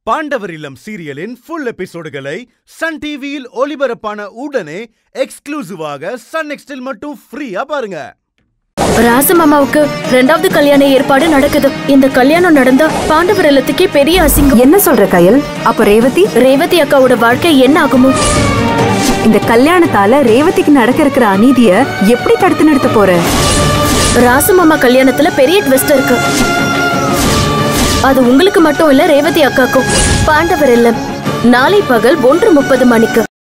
பாண்டவர் இல்லம் சீரியலின் full எபிசோடுகளை Sun டிவியில் ஒளிபரப்பான உடனே எக்ஸ்க்ளூசிவாக சன் நெக்ஸ்டில் மட்டும் ஃப்ரீயா பாருங்க ராசமாமாவுக்கு ரெண்டாவது கல்யாண ஏற்பாடு நடக்குது இந்த கல்யாணம் நடந்தா பாண்டவர் இல்லத்துக்கே பெரிய அசிங்கம் என்ன சொல்ற கயல் அப்ப ரேவதி ரேவதி அக்காவோட வாழ்க்கை என்ன ஆகுமோ இந்த கல்யாணத்தால ரேவதிக்கு நடக்க இருக்கிற அநீதிய எப்படி தடுத்து நிறுத்த போற ராசமாமா கல்யாணத்துல பெரிய ட்விஸ்ட் இருக்கு அது உங்களுக்கு மட்டும் இல்ல ரேவதி அக்காக்கும் பாண்டவர் இல்லம் நாளை பகல் ஒன்று முப்பது மணிக்கு